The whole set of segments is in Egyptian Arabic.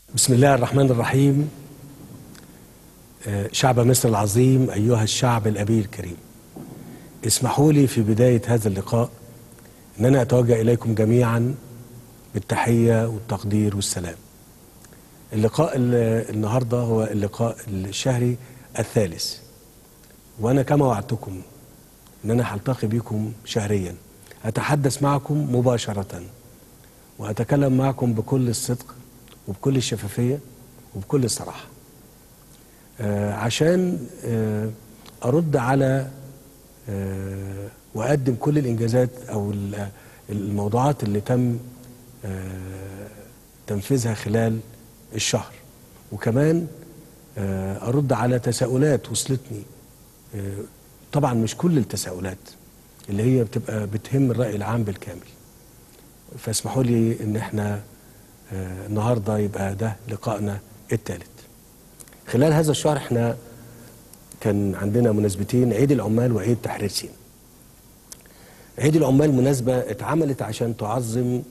بسم الله الرحمن الرحيم آه، شعب مصر العظيم أيها الشعب الأبي الكريم اسمحوا لي في بداية هذا اللقاء أن أنا أتوجه إليكم جميعا بالتحية والتقدير والسلام اللقاء ال- النهاردة هو اللقاء الشهري الثالث وأنا كما وعدتكم أن أنا هلتقي بكم شهريا أتحدث معكم مباشرةً وأتكلم معكم بكل الصدق وبكل الشفافية وبكل الصراحة آه، عشان آه، أرد على آه، وأقدم كل الإنجازات أو ال- الموضوعات اللي تم آه، تنفيذها خلال الشهر وكمان آه، أرد على تساؤلات وصلتني آه، طبعا مش كل التساؤلات اللي هي بتبقى بتهم الرأي العام بالكامل فاسمحوا لي ان احنا آه، النهارده يبقى ده لقائنا الثالث خلال هذا الشهر احنا كان عندنا مناسبتين عيد العمال وعيد تحرير سيناء عيد العمال مناسبة اتعملت عشان تعظم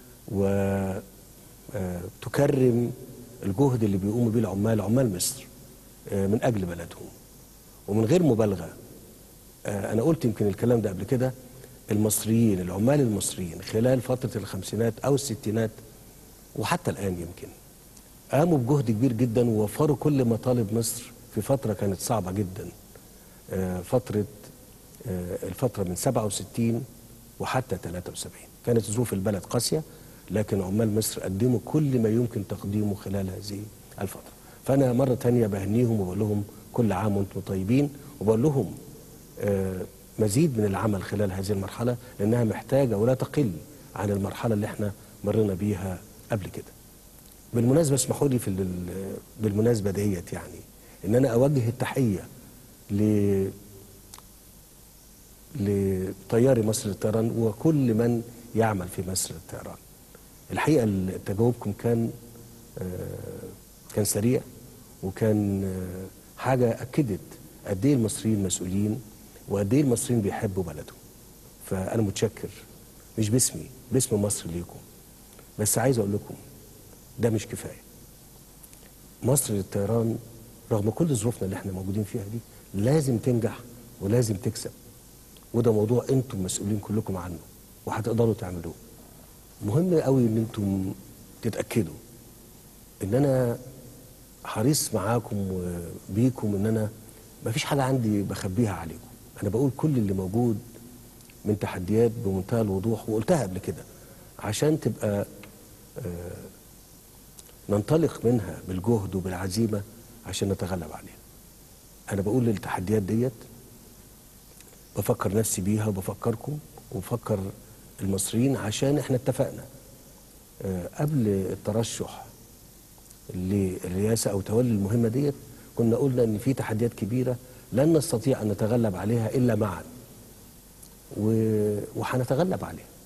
وتكرم الجهد اللي بيقوموا بيه العمال عمال مصر آه، من أجل بلدهم ومن غير مبالغة آه، أنا قلت يمكن الكلام ده قبل كده المصريين العمال المصريين خلال فترة الخمسينات أو الستينات وحتى الآن يمكن قاموا بجهد كبير جدا ووفروا كل مطالب مصر في فترة كانت صعبة جدا آه، فترة آه، الفترة من 67 وحتى 73 كانت ظروف البلد قاسية لكن عمال مصر قدموا كل ما يمكن تقديمه خلال هذه الفترة فأنا مرة تانية بهنيهم وبقول لهم كل عام وانتم طيبين وبقول لهم آه، مزيد من العمل خلال هذه المرحلة لأنها محتاجة ولا تقل عن المرحلة اللي احنا مرينا بيها قبل كده بالمناسبة اسمحوا لي في ال- بالمناسبة ديت يعني ان انا اوجه التحية ل لطياري مصر للطيران وكل من يعمل في مصر للطيران الحقيقة ال- تجاوبكم كان آه، كان سريع وكان آه، حاجة أكدت قد إيه المصريين مسؤولين وقد إيه المصريين بيحبوا بلدهم فأنا متشكر مش باسمي باسم مصر ليكم بس عايز أقول لكم ده مش كفاية مصر للطيران رغم كل ظروفنا اللي احنا موجودين فيها دي لازم تنجح ولازم تكسب وده موضوع انتم مسؤولين كلكم عنه وهتقدروا تعملوه مهم قوي ان انتم تتاكدوا ان انا حريص معاكم وبيكم ان انا ما فيش حاجه عندي بخبيها عليكم انا بقول كل اللي موجود من تحديات بمنتهى الوضوح وقلتها قبل كده عشان تبقى آه، ننطلق منها بالجهد وبالعزيمه عشان نتغلب عليها انا بقول التحديات ديت بفكر نفسي بيها وبفكركم وبفكر المصريين عشان احنا اتفقنا آه، قبل الترشح للرئاسه او تولي المهمه ديت كنا قلنا ان في تحديات كبيره لن نستطيع ان نتغلب عليها الا معا و- وهنتغلب عليها